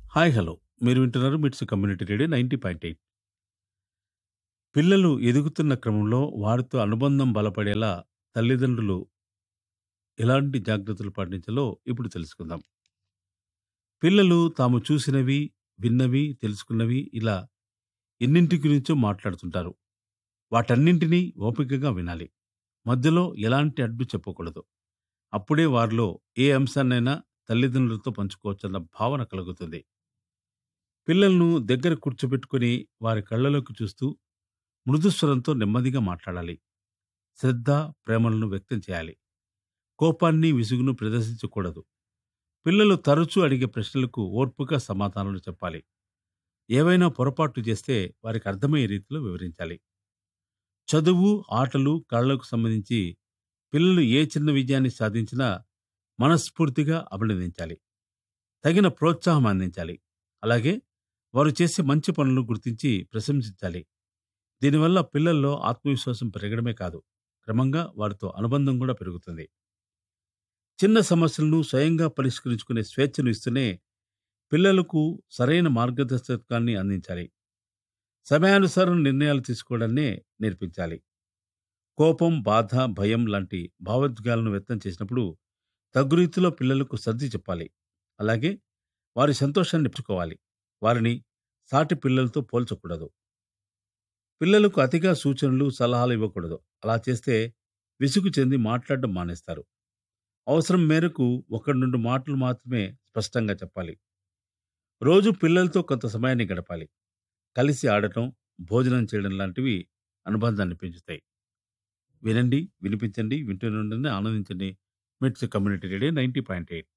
hi hello మీరు వింటున్నారు MITS community radio ninety point eight పిల్లలు ఎదుగుతున్న క్రమంలో వారితో అనుబంధం బలపడేలా తల్లిదండ్రులు ఎలాంటి జాగ్రత్తలు పాటించాలో ఇప్పుడు తెలుసుకుందాం పిల్లలు తాము చూసినవి విన్నవి తెలుసుకున్నవి ఇలా ఎన్నింటి గురించో మాట్లాడుతుంటారు వాటన్నింటినీ ఓపికగా వినాలి మధ్యలో ఎలాంటి అడ్డు చెప్పకూడదు అప్పుడే వారిలో ఏ అంశాన్నైనా తల్లిదండ్రులతో పంచుకోవచ్చన్న భావన కలుగుతుంది పిల్లలను దగ్గర కూర్చోబెట్టుకుని వారి కళ్ళలోకి చూస్తూ మృదుస్వరంతో నెమ్మదిగా మాట్లాడాలి శ్రద్ధ ప్రేమలను వ్యక్తం చేయాలి కోపాన్ని విసుగును ప్రదర్శించకూడదు పిల్లలు తరచూ అడిగే ప్రశ్నలకు ఓర్పుగా సమాధానాలు చెప్పాలి ఏవైనా పొరపాట్లు చేస్తే వారికి అర్థమయ్యే రీతిలో వివరించాలి చదువు ఆటలు కళలకు సంబంధించి పిల్లలు ఏ చిన్న విజయాన్ని సాధించినా మనస్ఫూర్తిగా అభినందించాలి తగిన ప్రోత్సాహం అందించాలి అలాగే వారు చేసే మంచి పనులను గుర్తించి ప్రశంసించాలి దీనివల్ల పిల్లల్లో ఆత్మవిశ్వాసం పెరగడమే కాదు క్రమంగా వారితో అనుబంధం కూడా పెరుగుతుంది చిన్న సమస్యలను స్వయంగా పరిష్కరించుకునే స్వేచ్ఛను ఇస్తూనే పిల్లలకు సరైన మార్గదర్శకాన్ని అందించాలి సమయానుసారం నిర్ణయాలు తీసుకోవడాన్నే నేర్పించాలి కోపం బాధ భయం లాంటి భావోద్వేగాలను వ్యక్తం చేసినప్పుడు తగ్గు రీతిలో పిల్లలకు సర్ది చెప్పాలి అలాగే వారి సంతోషాన్ని పెంచుకోవాలి వారిని సాటి పిల్లలతో పోల్చకూడదు పిల్లలకు అతిగా సూచనలు సలహాలు ఇవ్వకూడదు అలా చేస్తే విసుగు చెంది మాట్లాడడం మానేస్తారు అవసరం మేరకు ఒకటి రెండు మాటలు మాత్రమే స్పష్టంగా చెప్పాలి రోజు పిల్లలతో కొంత సమయాన్ని గడపాలి కలిసి ఆడటం భోజనం చేయడం లాంటివి అనుబంధాన్ని పెంచుతాయి వినండి వినిపించండి వింటూనే ఆనందించండి MITS community radio ninety point eight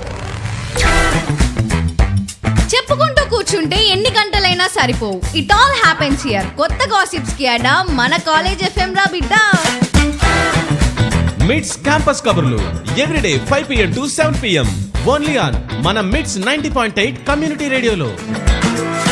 చెప్పుకుంటూ కూర్చుంటే ఎన్ని గంటలైనా సరిపోవు ఇట్ ఆల్ హ్యాపెన్స్ హియర్ కొత్త గాసిప్స్ కి అడా మన కాలేజ్ ఎఫ్ఎం రా బిడ్డ మిడ్స్ క్యాంపస్ కబుర్లు everyday five PM to seven PM only on మన MITS ninety point eight community రేడియోలో